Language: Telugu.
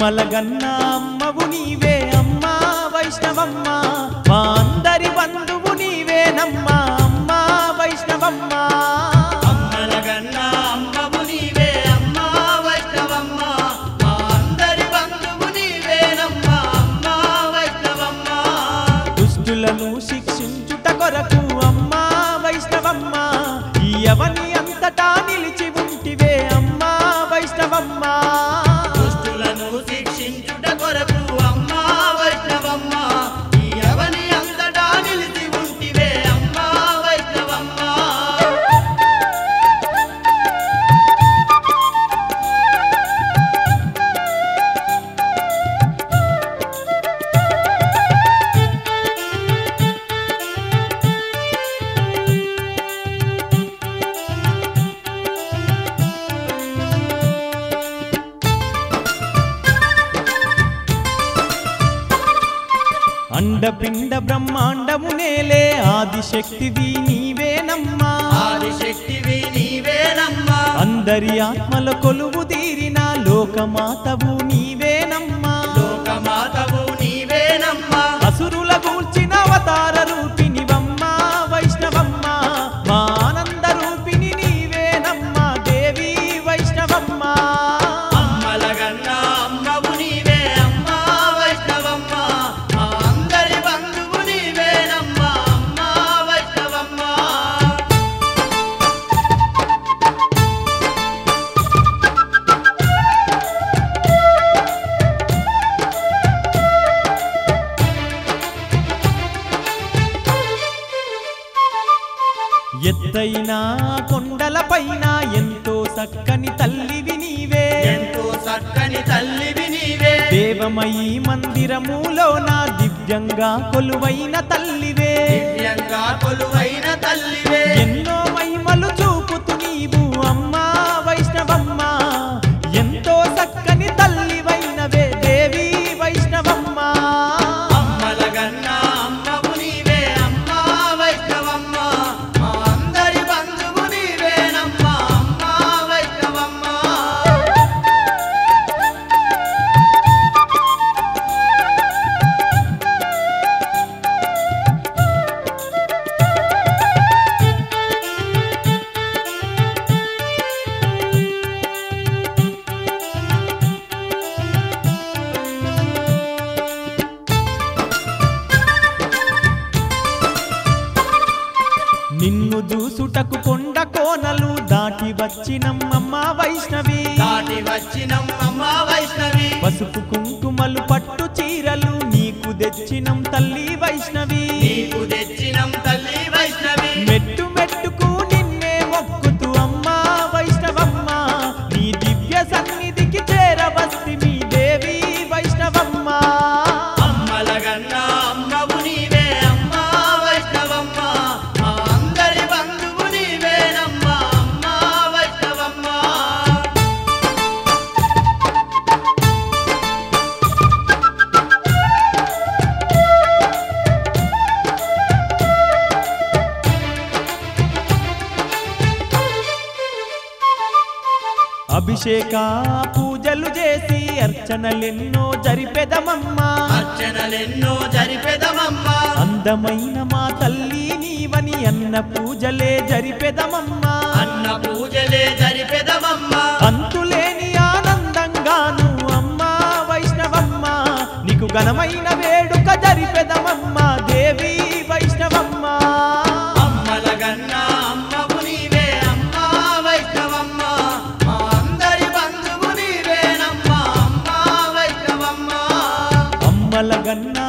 అమ్మలగన్న అమ్మవు నీవే అమ్మా వైష్ణవమ్మ మా అందరి బంధువు నీవేనమ్మా అమ్మా వైష్ణవమ్మ అమ్మలగన్న అమ్మవు నీవే అమ్మా వైష్ణవమ్మ మా అందరి బంధువు నీవేనమ్మా అమ్మా వైష్ణవమ్మ దుష్టులను శిక్షించుట కొరకు అమ్మా వైష్ణవమ్మ ఈ అవని అంతటా నిలిచి ఉంటివే అమ్మా వైష్ణవమ్మ దుష్టులను శిక్షించుట కొరకు అమ్మా వైష్ణవమ్మ ఈ అవని అంతటా నిలిచి ఉంటివే అమ్మా వైష్ణవమ్మ అండపిండ బ్రహ్మాండము నేలే ఆదిశక్తివి నీవేనమ్మా ఆదిశక్తివి నీవేనమ్మా అందరి ఆత్మల కొలువు తీరిన లోకమాతవు నీవేనమ్మా లోకమాతవు నీవేనమ్మా అసురుల గూల్చిన అవతార రూపినివమ్మా వైష్ణవమ్మ మా ఆనంద రూపిణి నీవేనమ్మా దేవి వైష్ణవమ్మ అమ్మలగన్న అమ్మవు నీవే అమ్మా వైష్ణవమ్మ మా అందరి బంధువు నీవేనమ్మా అమ్మా వైష్ణవమ్మ ఎత్తైన కొండలపైన ఎంతో చక్కని తల్లివి నీవే ఎంతో చక్కని తల్లివి నీవే దేవమయీ మందిరములో నా దివ్యంగా కొలువైన తల్లివే దివ్యంగా కొలువైన తల్లివే ఎన్నో మహిమలు చూపుతూ నీవు అమ్మా వైష్ణవమ్మ ఎంతో చక్కని తల్లివైనవే దేవి వైష్ణవమ్మ అమ్మలగన్న అమ్మవు నీవే అమ్మా వైష్ణవమ్మ మా అందరి బంధువు నీవేనమ్మా అమ్మా వైష్ణవమ్మ నిన్ను చూసుటకు కొండ కోనలు దాటి వచ్చినమ్మమ్మ వైష్ణవి దాటి వచ్చినం అమ్మా వైష్ణవి పసుపు కుంకుమలు పట్టు చీరలు నీకు తెచ్చినం తల్లి వైష్ణవి నీకు తెచ్చినం తల్లి వైష్ణవి మెట్టు మెట్టుకు నిన్నే మొక్కుతూ అమ్మా వైష్ణవమ్మ నీ దివ్య సన్నిధికి చేరవస్తి మీ దేవి వైష్ణవమ్మ అమ్మలగన్న అమ్మవు నీవే అమ్మా వైష్ణవమ్మ మా అందరి బంధువు నీవేనమ్మా అమ్మా వైష్ణవమ్మ అభిషేక పూజలు చేసి అర్చనలెన్నో జరిపెదమమ్మా అర్చనలెన్నో జరిపెదమమ్మా అందమైన మా తల్లి నీవని అన్న పూజలే జరిపెదమమ్మా అన్న పూజలే జరిపెదమమ్మా అంతులేని ఆనందంగాను అమ్మా వైష్ణవమ్మ నీకు ఘనమైన వేడుక జరిపెదమమ్మా దేవి వైష్ణవమ్మ అమ్మలగన్న అమ్మవు నీవే అమ్మా వైష్ణవమ్మ మా అందరి బంధువు నీవేనమ్మా అమ్మా వైష్ణవమ్మ అమ్మల గన్న